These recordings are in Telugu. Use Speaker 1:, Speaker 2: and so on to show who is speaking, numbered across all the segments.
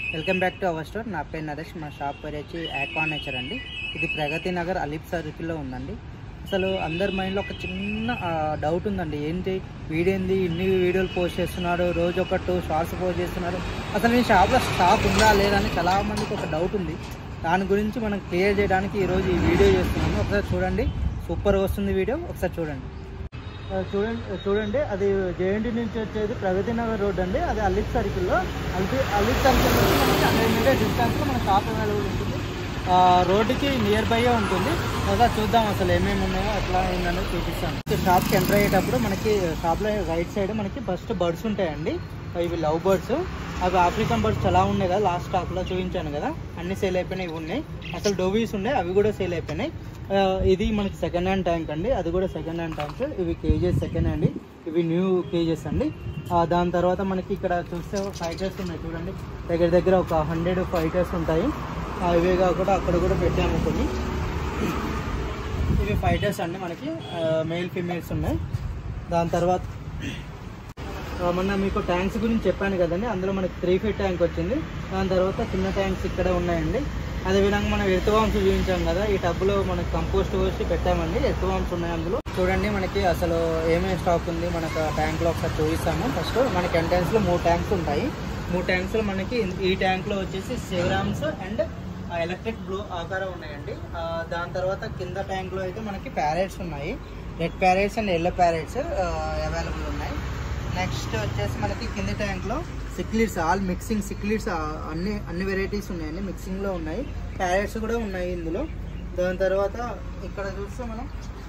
Speaker 1: welcome back to our store నా పేరు నరేష్ మా షాప్ పేరు వచ్చి ఆక్వా నేచర్ అండి ఇది ప్రగతి నగర్ అలీప్ సర్కిల్లో ఉందండి అసలు అందరి మైండ్లో ఒక చిన్న డౌట్ ఉందండి ఏంటి వీడేంది ఇన్ని వీడియోలు పోస్ట్ చేస్తున్నాడు రోజు ఒక టూ షార్ట్స్ పోస్ట్ చేస్తున్నాడు అసలు మీ షాప్లో స్టాక్ ఉందా లేదా అని చాలా మందికి ఒక డౌట్ ఉంది దాని గురించి మనం క్లియర్ చేయడానికి ఈరోజు ఈ వీడియో చేస్తున్నాము ఒకసారి చూడండి సూపర్ వస్తుంది వీడియో ఒకసారి చూడండి ఆ, చూడండి చూడండి అది జేఎన్టీ నుంచి వచ్చేది ప్రగతి నగర్ రోడ్ అండి అది అలిప్ సర్కిల్లో అలిపి అలిప్ సర్కిల్ నుంచి మనకి హండ్రెడ్ మీటర్ డిస్టెన్స్లో మన షాప్ అవైలబుల్ ఉంటుంది ఆ, రోడ్డుకి నియర్ బైయే ఉంటుంది ఒకసారి చూద్దాం అసలు ఏమేమి ఉన్నాయో అట్లా ఏంటనేది చూపిస్తాను షాప్కి ఎంటర్ అయ్యేటప్పుడు మనకి షాప్లో రైట్ సైడ్ మనకి ఫస్ట్ బర్డ్స్ ఉంటాయండి ఇవి లవ్ బర్డ్స్ అవి ఆఫ్రికన్ బర్డ్స్ చాలా ఉన్నాయి కదా లాస్ట్ స్టాక్లో చూపించాను కదా అన్ని సేల్ అయిపోయినాయి ఇవి ఉన్నాయి అసలు డోవీస్ ఉన్నాయి అవి కూడా సేల్ అయిపోయినాయి ఆ, ఇది మనకి సెకండ్ హ్యాండ్ ట్యాంక్ అండి అది కూడా సెకండ్ హ్యాండ్ ట్యాంక్ ఇవి కేజెస్ సెకండ్ హ్యాండ్ ఇవి న్యూ కేజెస్ అండి ఆ, దాని తర్వాత మనకి ఇక్కడ చూస్తే ఫైటర్స్ ఉన్నాయి చూడండి దగ్గర దగ్గర ఒక హండ్రెడ్ ఫైటర్స్ ఉంటాయి ఆ, ఇవే కాకుండా అక్కడ కూడా పెట్టాము కొన్ని ఇవి ఫైటర్స్ అండి మనకి మెయిల్ ఫీమేల్స్ ఉన్నాయి దాని తర్వాత ఆ, మొన్న మీకు ట్యాంక్స్ గురించి చెప్పాను కదండి అందులో మనకి త్రీ ఫీట్ ట్యాంక్ వచ్చింది దాని తర్వాత చిన్న ట్యాంక్స్ ఇక్కడ ఉన్నాయండి అదేవిధంగా మనం ఎర్త్వామ్స్ చూపించాం కదా ఈ టబ్లో మనకి కంపోస్ట్ పోసి పెట్టామండి ఎర్త్వామ్స్ ఉన్నాయి అందులో చూడండి మనకి అసలు ఏమేమి స్టాక్ ఉంది మనకు ట్యాంక్లో ఒకసారి చూపిస్తాము ఫస్ట్ మనకి ఎంట్రన్స్లో మూడు ట్యాంక్స్ ఉంటాయి మూడు ట్యాంక్స్లో మనకి ఈ ట్యాంక్లో వచ్చేసి సెవరామ్స్ అండ్ ఎలక్ట్రిక్ బ్లూ ఆకారం ఉన్నాయండి ఆ, దాని తర్వాత కింద ట్యాంక్లో అయితే మనకి ప్యారెట్స్ ఉన్నాయి red parrots and yellow parrots available ఉన్నాయి నెక్స్ట్ వచ్చేసి మనకి కింది ట్యాంక్లో సిక్లీడ్స్ ఆల్ మిక్సింగ్ సిక్లీడ్స్ అన్ని అన్ని వెరైటీస్ ఉన్నాయండి మిక్సింగ్లో ఉన్నాయి ప్యారెట్స్ కూడా ఉన్నాయి ఇందులో దాని తర్వాత ఇక్కడ చూస్తే మనం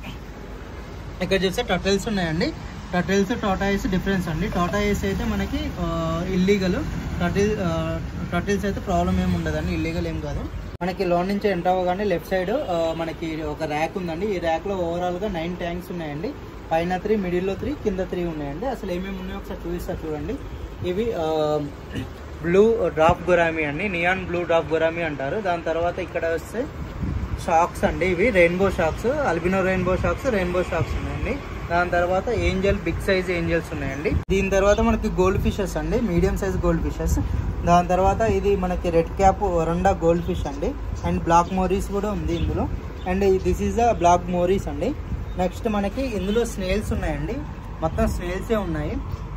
Speaker 1: ఇక్కడ చూస్తే టటల్స్ ఉన్నాయండి టటల్స్ టాటాయిస్ డిఫరెన్స్ అండి టాటాయిస్ అయితే మనకి ఇల్లీగల్ టటిల్ టటిల్స్ అయితే ప్రాబ్లం ఏమి ఉండదండి ఇల్లీగల్ ఏం కాదు మనకి లోన్ నుంచి ఎంటర్ అవ్వగానే లెఫ్ట్ సైడ్ మనకి ఒక ర్యాక్ ఉందండి ఈ ర్యాక్లో ఓవరాల్గా నైన్ ట్యాంక్స్ ఉన్నాయండి పైన త్రీ మిడిల్లో త్రీ కింద త్రీ ఉన్నాయండి అసలు ఏమేమి ఉన్నాయో ఒకసారి చూపిస్తా చూడండి ఇవి బ్లూ డ్రాప్ గురామి అండి నియాన్ బ్లూ డ్రాప్ గురామి అంటారు దాని తర్వాత ఇక్కడ వస్తే షాక్స్ అండి ఇవి rainbow sharks albino rainbow sharks rainbow sharks ఉన్నాయండి దాని తర్వాత ఏంజల్ బిగ్ సైజ్ ఏంజల్స్ ఉన్నాయండి దీని తర్వాత మనకి గోల్డ్ ఫిషెస్ అండి మీడియం సైజ్ గోల్డ్ ఫిషెస్ దాని తర్వాత ఇది మనకి red cap oranda gold fish అండి అండ్ బ్లాక్ మోరీస్ కూడా ఉంది ఇందులో and this is the black moors అండి నెక్స్ట్ మనకి ఇందులో స్నేల్స్ ఉన్నాయండి మొత్తం స్నేల్సే ఉన్నాయి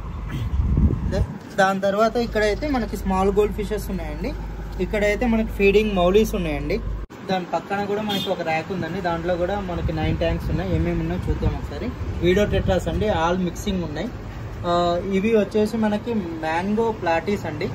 Speaker 1: ద- దాని తర్వాత ఇక్కడైతే మనకి స్మాల్ గోల్డ్ ఫిషెస్ ఉన్నాయండి ఇక్కడైతే మనకి ఫీడింగ్ మౌలీస్ ఉన్నాయండి దాని పక్కన కూడా మనకి ఒక ర్యాక్ ఉందండి దాంట్లో కూడా మనకి నైన్ ట్యాంక్స్ ఉన్నాయి ఏమేమి ఉన్నాయో చూద్దాం ఒకసారి వీడియో టెట్రాస్ అండి ఆల్ మిక్సింగ్ ఉన్నాయి ఆ, ఇవి వచ్చేసి మనకి మ్యాంగో ప్లాటీస్ అండి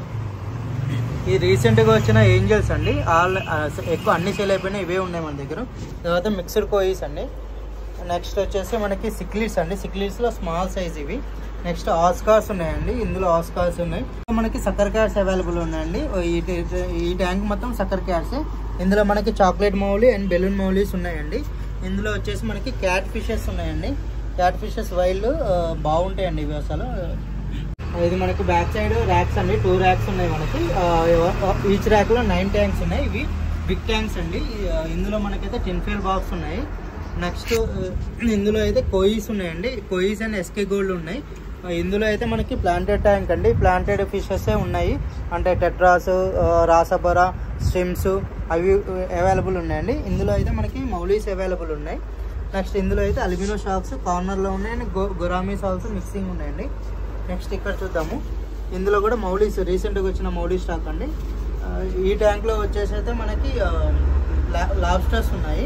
Speaker 1: ఈ రీసెంట్గా వచ్చిన ఏంజల్స్ అండి ఆల్ ఆ, ఎక్కువ అన్ని సేల్ అయిపోయినాయి ఇవే ఉన్నాయి మన దగ్గర తర్వాత మిక్స్డ్ కోయిస్ అండి నెక్స్ట్ వచ్చేసి మనకి సిక్లీడ్స్ అండి సిక్లీడ్స్లో స్మాల్ సైజ్ ఇవి నెక్స్ట్ ఆస్కార్స్ ఉన్నాయండి ఇందులో ఆస్కార్స్ ఉన్నాయి మనకి సక్కర్ క్యాట్స్ అవైలబుల్ ఉన్నాయండి ఈ ట- ఈ ట్యాంక్ మొత్తం సక్కర్ క్యాట్స్ ఇందులో మనకి chocolate molly and balloon mollies ఉన్నాయండి ఇందులో వచ్చేసి మనకి క్యాట్ ఫిషెస్ ఉన్నాయండి క్యాట్ ఫిషెస్ వైల్డ్ బాగుంటాయండి ఇవి అసలు ఇది మనకి బ్యాక్ సైడ్ ర్యాక్స్ అండి టూ ర్యాక్స్ ఉన్నాయి మనకి ఈచ్ ర్యాక్ లో నైన్ ట్యాంక్స్ ఉన్నాయి ఇవి బిగ్ ట్యాంక్స్ అండి ఆ, ఇందులో మనకైతే టెన్ ఫైల్ బాక్స్ ఉన్నాయి నెక్స్ట్ ఇందులో అయితే కోయిస్ ఉన్నాయండి కోయిస్ అండ్ ఎస్కే గోల్డ్ ఉన్నాయి ఆ, ఇందులో అయితే మనకి ప్లాంటెడ్ ట్యాంక్ అండి ప్లాంటెడ్ ఫిషెస్ ఉన్నాయి అంటే టెట్రాస్ రాసబరా స్ట్రిమ్స్ అవి అవైలబుల్ ఉన్నాయండి ఇందులో అయితే మనకి మౌలీస్ అవైలబుల్ ఉన్నాయి నెక్స్ట్ ఇందులో అయితే అల్యూమినో షాప్స్ కార్నర్లో ఉన్నాయి అండ్ గో గొరామీస్ ఆల్సో మిక్సింగ్ ఉన్నాయండి నెక్స్ట్ ఇక్కడ చూద్దాము ఇందులో కూడా మౌలీస్ రీసెంట్గా వచ్చిన మౌలీ స్టాక్ అండి ఆ, ఈ ట్యాంక్లో వచ్చేసి అయితే మనకి లాబ్స్టర్స్ ఉన్నాయి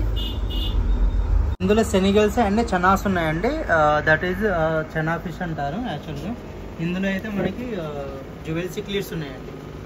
Speaker 1: ఇందులో సెనిగల్స్ అండ్ చనాస్ ఉన్నాయండి దట్ ఈజ్ చనా ఫిష్ అంటారు యాక్చువల్గా ఇందులో అయితే మనకి జువెల్ సిక్లీడ్స్ ఉన్నాయండి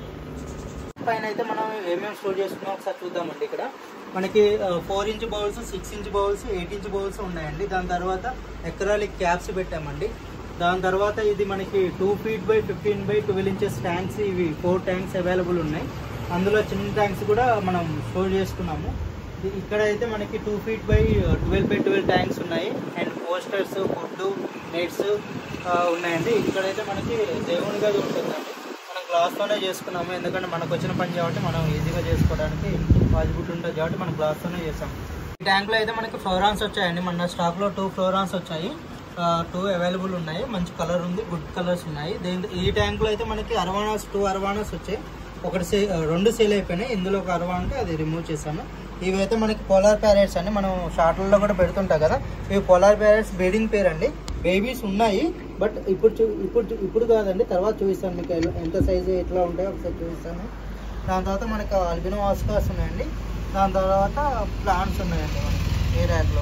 Speaker 1: పైన అయితే మనం ఏమేమి స్టోర్ చేసుకున్నాం ఒకసారి చూద్దామండి ఇక్కడ మనకి four inch bowls six inch bowls eight inch bowls ఉన్నాయండి దాని తర్వాత ఎకరాలిక్ క్యాప్స్ పెట్టామండి దాని తర్వాత ఇది మనకి two feet by fifteen by twelve inches tanks ఇవి ఫోర్ ట్యాంక్స్ అవైలబుల్ ఉన్నాయి అందులో చిన్న ట్యాంక్స్ కూడా మనం స్టోర్ చేసుకున్నాము ఇ- ఇక్కడ అయితే మనకి two feet by twelve by twelve tanks ఉన్నాయి అండ్ పోస్టర్స్ ఫుడ్ నెట్స్ ఉన్నాయండి ఇక్కడైతే మనకి దేవుని గది ఉంటుందండి మనం గ్లాస్తోనే చేసుకున్నాము ఎందుకంటే మనకు వచ్చిన పని కాబట్టి మనం ఈజీగా చేసుకోవడానికి పాజిబిలిటీ ఉంటుంది కాబట్టి మనం గ్లాస్తోనే చేసాం ఈ ట్యాంక్లో అయితే మనకి ఫ్లోరాన్స్ వచ్చాయండి మన స్టాక్లో టూ ఫ్లోరాన్స్ వచ్చాయి టూ అవైలబుల్ ఉన్నాయి మంచి కలర్ ఉంది గుడ్ కలర్స్ ఉన్నాయి దీని ఈ ట్యాంక్లో అయితే మనకి అరవానాస్ టూ అరవానాస్ వచ్చాయి ఒకటి సే రెండు సేల్ అయిపోయినాయి ఇందులో ఒక అరవ అంటే అది రిమూవ్ చేశాను ఇవైతే మనకి పోలార్ ప్యారెట్స్ అండి మనం షార్ట్లలో కూడా పెడుతుంటాం కదా ఇవి పోలార్ ప్యారెట్స్ బ్రీడింగ్ పేర్ అండి బేబీస్ ఉన్నాయి బట్ ఇప్పుడు చూ ఇప్పుడు చూ- ఇప్పుడు కాదండి తర్వాత చూపిస్తాను మీకు ఎలా- ఎంత సైజు ఎట్లా ఉంటాయో ఒకసారి చూపిస్తాను దాని తర్వాత మనకి అల్బినో ఆస్కార్స్ ఉన్నాయండి దాని తర్వాత ప్లాంట్స్ ఉన్నాయండి మనకి ఏ ర్యాక్లో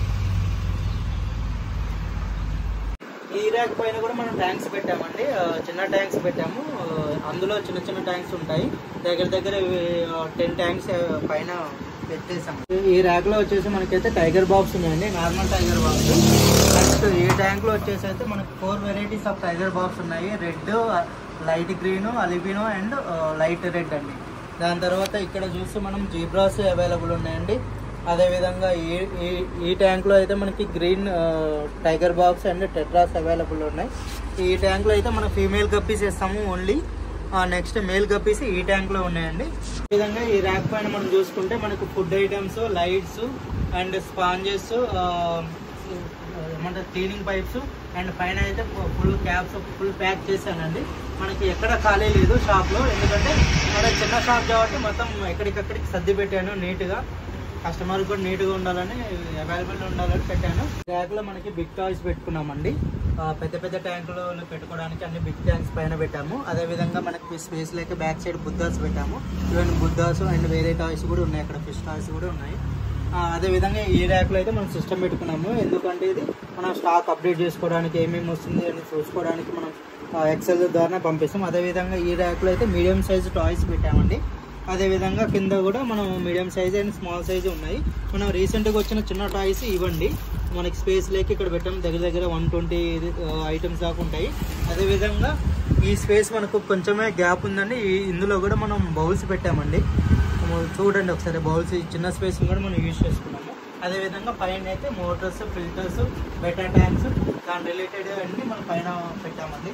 Speaker 1: ఈ ర్యాక్ పైన కూడా మనం ట్యాంక్స్ పెట్టామండి ఆ, చిన్న ట్యాంక్స్ పెట్టాము ఆ, అందులో చిన్న చిన్న ట్యాంక్స్ ఉంటాయి దగ్గర దగ్గర టెన్ ట్యాంక్స్ పైన పెట్టేసాము ఈ ర్యాక్ లో వచ్చేసి మనకైతే టైగర్ బాక్స్ ఉన్నాయండి నార్మల్ టైగర్ బాక్స్ నెక్స్ట్ ఈ ట్యాంక్ లో వచ్చేసి అయితే మనకి four varieties of tiger barbs ఉన్నాయి red light green albino and light red అండి దాని తర్వాత ఇక్కడ చూస్తే మనం జీబ్రాస్ అవైలబుల్ ఉన్నాయండి అదేవిధంగా ఈ ఈ ఈ ట్యాంక్లో అయితే మనకి గ్రీన్ ఆ, tiger barbs and tetras available ఉన్నాయి ఈ ట్యాంక్లో అయితే మనం ఫీమేల్ గప్పీస్ ఇస్తాము ఓన్లీ నెక్స్ట్ మేల్ గప్పీస్ ఈ ట్యాంక్లో ఉన్నాయండి ఈ విధంగా ఈ ర్యాక్ పైన మనం చూసుకుంటే మనకు food items lights and sponges ఏమంటారు క్లీనింగ్ పైప్స్ అండ్ పైన అయితే ఫుల్ క్యాప్స్ ఫుల్ ప్యాక్ చేశానండి మనకి ఎక్కడ ఖాళీ లేదు షాప్లో ఎందుకంటే మన చిన్న షాప్ కాబట్టి మొత్తం ఎక్కడికక్కడికి సర్ది పెట్టాను నీట్గా కస్టమర్ కూడా నీట్గా ఉండాలని అవైలబుల్ ఉండాలని పెట్టాను ర్యాక్లో మనకి బిగ్ టాయ్స్ పెట్టుకున్నామండి ఆ, పెద్ద పెద్ద ట్యాంకులు పెట్టుకోవడానికి అన్ని బిగ్ ట్యాంక్స్ పైన పెట్టాము అదేవిధంగా మనకి స్పేస్ లేక బ్యాక్ సైడ్ బుద్ధాస్ పెట్టాము ఈవెన్ బుద్ధాస్ అండ్ వేరే టాయ్స్ కూడా ఉన్నాయి అక్కడ ఫిష్ టాయ్స్ కూడా ఉన్నాయి ఆ, అదేవిధంగా ఈ ర్యాక్లో అయితే మనం సిస్టమ్ పెట్టుకున్నాము ఎందుకంటే ఇది మనం స్టాక్ అప్డేట్ చేసుకోవడానికి ఏమేమి వస్తుంది అని చూసుకోవడానికి మనం ఎక్సెల్ ద్వారా పంపిస్తాం అదేవిధంగా ఈ ర్యాక్లో అయితే మీడియం సైజ్ టాయ్స్ పెట్టామండి అదేవిధంగా కింద కూడా మనం medium size and small size ఉన్నాయి మనం రీసెంట్గా వచ్చిన చిన్న టాయ్స్ ఇవ్వండి మనకి స్పేస్ లేక ఇక్కడ పెట్టాం దగ్గర దగ్గర వన్ ట్వంటీ ఐటమ్స్ దాకా ఉంటాయి అదేవిధంగా ఈ స్పేస్ మనకు కొంచెమే గ్యాప్ ఉందండి ఈ- ఇందులో కూడా మనం బౌల్స్ పెట్టామండి మనం చూడండి ఒకసారి బౌల్స్ ఈ చిన్న స్పేస్ కూడా మనం యూజ్ చేసుకున్నాము అదేవిధంగా పైన అయితే మోటార్స్ ఫిల్టర్స్ బెటర్ ట్యాంక్స్ దాని రిలేటెడ్ అన్ని మనం పైన పెట్టామండి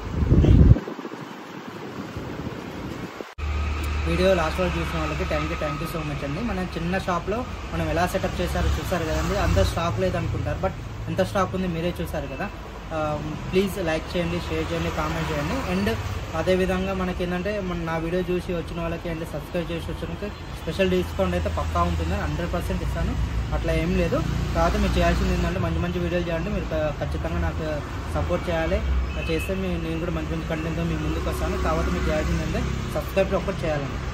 Speaker 1: వీడియో లాస్ట్ వరకు చూసిన వాళ్ళకి thank you thank you so much అండి మన చిన్న షాప్లో మనం ఎలా సెటప్ చేశారో చూసారు కదండి అందరు స్టాక్ లేదు అనుకుంటారు బట్ ఎంత స్టాక్ ఉంది మీరే చూసారు కదా ప్లీజ్ లైక్ చేయండి షేర్ చేయండి కామెంట్ చేయండి అండ్ అదేవిధంగా మనకి ఏంటంటే మన నా వీడియో చూసి వచ్చిన వాళ్ళకి అండ్ సబ్స్క్రైబ్ చేసి వచ్చిన వాళ్ళకి స్పెషల్ డిస్కౌంట్ అయితే పక్కా ఉంటుంది హండ్రెడ్ పర్సెంట్ ఇస్తాను అట్లా ఏం లేదు కాకపోతే మీరు చేయాల్సింది ఏంటంటే మంచి మంచి వీడియోలు చేయండి మీరు ఖ- ఖచ్చితంగా నాకు సపోర్ట్ చేయాలి అలా చేస్తే మీ నేను కూడా మంచి మంచి కంటెంట్తో మీ ముందుకు వస్తాను కాబట్టి మీరు చేయాల్సింది ఏంటంటే సబ్స్క్రైబ్ ఒక్కటి చేయాలండి